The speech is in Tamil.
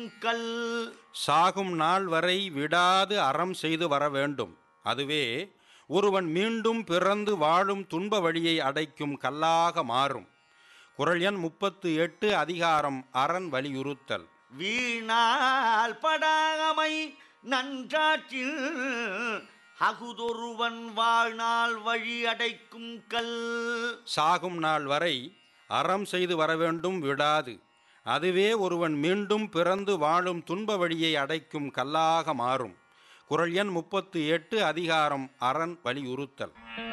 கல் சாகும் நாள் வரை விடாது அறம் செய்து வர வேண்டும் அதுவே ஒருவன் மீண்டும் பிறந்து வாழும் துன்ப வழியை அடைக்கும் கல்லாக மாறும் குரல் எண் முப்பத்து எட்டு அதிகாரம் அரண் வலியுறுத்தல் வீணால் படாமை நன்றாற்றில் அகுதொருவன் வாழ்நாள் வழி அடைக்கும் கல் சாகும் நாள் வரை அறம் செய்து வர வேண்டும் விடாது அதுவே ஒருவன் மீண்டும் பிறந்து வாழும் துன்ப வழியை அடைக்கும் கல்லாக மாறும் குரல் எண் முப்பத்து எட்டு அதிகாரம் அரண் வலியுறுத்தல்